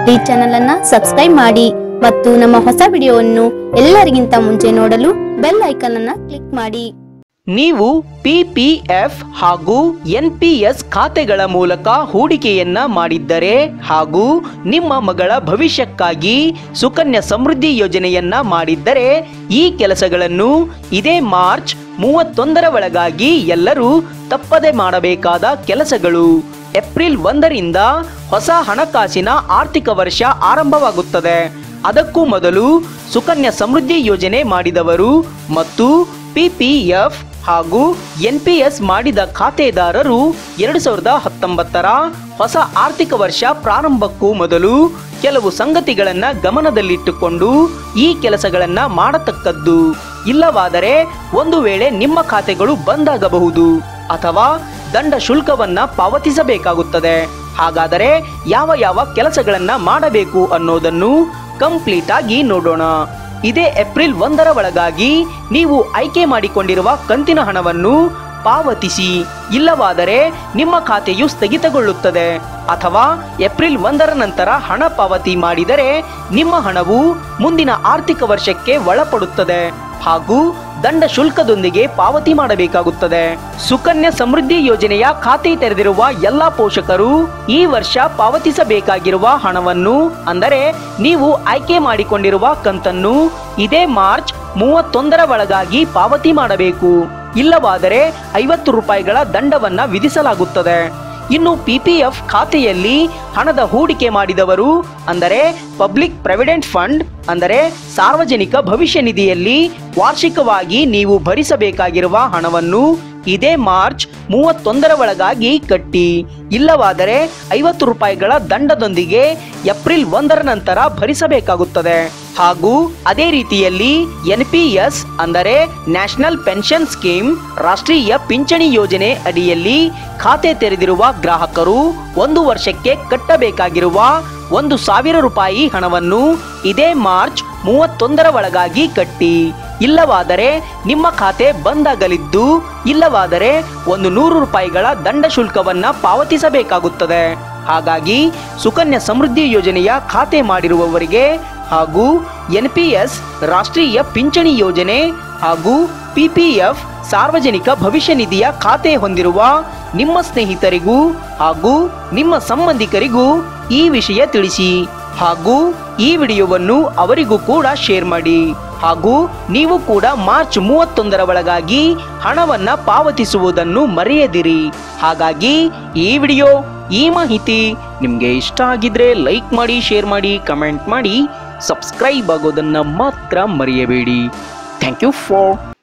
ಈ ಚಾನೆಲ್ ಅನ್ನ ಸಬ್ಸ್ಕ್ರೈಬ್ ಮಾಡಿ ಮತ್ತು ನಮ್ಮ ಹೊಸ ವಿಡಿಯೋವನ್ನು ಎಲ್ಲರಿಗಿಂತ ಮುಂಚೆ ನೋಡಲು ಬೆಲ್ ಐಕಾನ್ ಅನ್ನ ಕ್ಲಿಕ್ ಮಾಡಿ ನೀವು ಪಿಪಿಎಫ್ ಹಾಗೂ ಎನ್ಪಿಎಸ್ ಖಾತೆಗಳ ಮೂಲಕ ಹೂಡಿಕೆಯನ್ನ ಮಾಡಿದ್ದರೆ ಹಾಗೂ ನಿಮ್ಮ ಮಗಳ ಭವಿಷ್ಯಕ್ಕಾಗಿ ಸುಕನ್ಯಾ ಸಮೃದ್ಧಿ ಯೋಜನೆಯನ್ನ ಮಾಡಿದ್ದರೆ ಈ ಕೆಲಸಗಳನ್ನು ಇದೇ ಮಾರ್ಚ್ ಮೂವತ್ತೊಂದರ ಒಳಗಾಗಿ ಎಲ್ಲರೂ ತಪ್ಪದೆ ಮಾಡಬೇಕಾದ ಕೆಲಸಗಳು ಏಪ್ರಿಲ್ ಒಂದರಿಂದ ಹೊಸ ಹಣಕಾಸಿನ ಆರ್ಥಿಕ ವರ್ಷ ಆರಂಭವಾಗುತ್ತದೆ ಅದಕ್ಕೂ ಮೊದಲು ಸುಕನ್ಯಾ ಸಮೃದ್ಧಿ ಯೋಜನೆ ಮಾಡಿದವರು ಮತ್ತು ಪಿಪಿಎಫ್ ಹಾಗೂ ಎನ್ಪಿಎಸ್ ಮಾಡಿದ ಖಾತೆದಾರರು ಎರಡು ಸಾವಿರದ ಹತ್ತೊಂಬತ್ತರ ಹೊಸ ಆರ್ಥಿಕ ವರ್ಷ ಪ್ರಾರಂಭಕ್ಕೂ ಮೊದಲು ಕೆಲವು ಸಂಗತಿಗಳನ್ನ ಗಮನದಲ್ಲಿಟ್ಟುಕೊಂಡು ಈ ಕೆಲಸಗಳನ್ನ ಮಾಡತಕ್ಕದ್ದು ಇಲ್ಲವಾದರೆ ಒಂದು ವೇಳೆ ನಿಮ್ಮ ಖಾತೆಗಳು ಬಂದಾಗಬಹುದು ಅಥವಾ ದಂಡ ಶುಲ್ಕವನ್ನ ಪಾವತಿಸಬೇಕಾಗುತ್ತದೆ ಹಾಗಾದರೆ ಯಾವ ಯಾವ ಕೆಲಸಗಳನ್ನ ಮಾಡಬೇಕು ಅನ್ನೋದನ್ನು ಕಂಪ್ಲೀಟ್ ಆಗಿ ನೋಡೋಣ ಇದೇ ಏಪ್ರಿಲ್ ಒಂದರ ಒಳಗಾಗಿ ನೀವು ಆಯ್ಕೆ ಮಾಡಿಕೊಂಡಿರುವ ಕಂತಿನ ಹಣವನ್ನು ಪಾವತಿಸಿ ಇಲ್ಲವಾದರೆ ನಿಮ್ಮ ಖಾತೆಯು ಸ್ಥಗಿತಗೊಳ್ಳುತ್ತದೆ ಅಥವಾ ಏಪ್ರಿಲ್ ಒಂದರ ನಂತರ ಹಣ ಪಾವತಿ ಮಾಡಿದರೆ ನಿಮ್ಮ ಹಣವು ಮುಂದಿನ ಆರ್ಥಿಕ ವರ್ಷಕ್ಕೆ ಒಳಪಡುತ್ತದೆ ಹಾಗೂ ದಂಡ ಶುಲ್ಕದೊಂದಿಗೆ ಪಾವತಿ ಮಾಡಬೇಕಾಗುತ್ತದೆ ಸುಕನ್ಯಾ ಸಮೃದ್ಧಿ ಯೋಜನೆಯ ಖಾತೆ ತೆರೆದಿರುವ ಎಲ್ಲ ಪೋಷಕರು ಈ ವರ್ಷ ಪಾವತಿಸಬೇಕಾಗಿರುವ ಹಣವನ್ನು ಅಂದರೆ ನೀವು ಆಯ್ಕೆ ಮಾಡಿಕೊಂಡಿರುವ ಕಂತನ್ನು ಇದೇ ಮಾರ್ಚ್ ಮೂವತ್ತೊಂದರ ಒಳಗಾಗಿ ಪಾವತಿ ಮಾಡಬೇಕು ಇಲ್ಲವಾದರೆ ಐವತ್ತು ರೂಪಾಯಿಗಳ ದಂಡವನ್ನ ವಿಧಿಸಲಾಗುತ್ತದೆ ಇನ್ನು ಪಿಪಿಎಫ್ ಖಾತೆಯಲ್ಲಿ ಹಣದ ಹೂಡಿಕೆ ಮಾಡಿದವರು ಅಂದರೆ ಪಬ್ಲಿಕ್ ಪ್ರಾವಿಡೆಂಟ್ ಫಂಡ್ ಅಂದರೆ ಸಾರ್ವಜನಿಕ ಭವಿಷ್ಯ ನಿಧಿಯಲ್ಲಿ ವಾರ್ಷಿಕವಾಗಿ ನೀವು ಭರಿಸಬೇಕಾಗಿರುವ ಹಣವನ್ನು ಇದೇ ಮಾರ್ಚ್ ಮೂವತ್ತೊಂದರ ಒಳಗಾಗಿ ಕಟ್ಟಿ ಇಲ್ಲವಾದರೆ ಐವತ್ತು ರೂಪಾಯಿಗಳ ದಂಡದೊಂದಿಗೆ ಏಪ್ರಿಲ್ ಒಂದರ ನಂತರ ಭರಿಸಬೇಕಾಗುತ್ತದೆ ಹಾಗೂ ಅದೇ ರೀತಿಯಲ್ಲಿ ಎನ್ಪಿಎಸ್ ಅಂದರೆ ನ್ಯಾಷನಲ್ ಪೆನ್ಷನ್ ಸ್ಕೀಮ್ ರಾಷ್ಟ್ರೀಯ ಪಿಂಚಣಿ ಯೋಜನೆ ಅಡಿಯಲ್ಲಿ ಖಾತೆ ತೆರೆದಿರುವ ಗ್ರಾಹಕರು ಒಂದು ವರ್ಷಕ್ಕೆ ಕಟ್ಟಬೇಕಾಗಿರುವ ಒಂದು ಸಾವಿರ ರೂಪಾಯಿ ಹಣವನ್ನು ಇದೇ ಮಾರ್ಚ್ ಮೂವತ್ತೊಂದರ ಒಳಗಾಗಿ ಕಟ್ಟಿ ಇಲ್ಲವಾದರೆ ನಿಮ್ಮ ಖಾತೆ ಬಂದಾಗಲಿದ್ದು ಇಲ್ಲವಾದರೆ ಒಂದು ನೂರು ರೂಪಾಯಿಗಳ ದಂಡ ಶುಲ್ಕವನ್ನ ಪಾವತಿಸಬೇಕಾಗುತ್ತದೆ ಹಾಗಾಗಿ ಸುಕನ್ಯಾ ಸಮೃದ್ಧಿ ಯೋಜನೆಯ ಖಾತೆ ಮಾಡಿರುವವರಿಗೆ ಹಾಗೂ ಎನ್ಪಿಎಸ್ ರಾಷ್ಟ್ರೀಯ ಪಿಂಚಣಿ ಯೋಜನೆ ಹಾಗೂ ಪಿಪಿಎಫ್ ಸಾರ್ವಜನಿಕ ಭವಿಷ್ಯ ನಿಧಿಯ ಖಾತೆ ಹೊಂದಿರುವ ನಿಮ್ಮ ಸ್ನೇಹಿತರಿಗೂ ಹಾಗೂ ನಿಮ್ಮ ಸಂಬಂಧಿಕರಿಗೂ ಈ ವಿಷಯ ತಿಳಿಸಿ ಹಾಗೂ ಈ ವಿಡಿಯೋವನ್ನು ಅವರಿಗೂ ಕೂಡ ಶೇರ್ ಮಾಡಿ ಹಾಗೂ ನೀವು ಕೂಡ ಮಾರ್ಚ್ ಮೂವತ್ತೊಂದರ ಒಳಗಾಗಿ ಹಣವನ್ನ ಪಾವತಿಸುವುದನ್ನು ಮರೆಯದಿರಿ ಹಾಗಾಗಿ ಈ ವಿಡಿಯೋ ಈ ಮಾಹಿತಿ ನಿಮಗೆ ಇಷ್ಟ ಆಗಿದ್ರೆ ಲೈಕ್ ಮಾಡಿ ಶೇರ್ ಮಾಡಿ ಕಮೆಂಟ್ ಮಾಡಿ ಸಬ್ಸ್ಕ್ರೈಬ್ ಆಗೋದನ್ನ ಮಾತ್ರ ಮರೆಯಬೇಡಿ ಥ್ಯಾಂಕ್ ಯು ಫಾರ್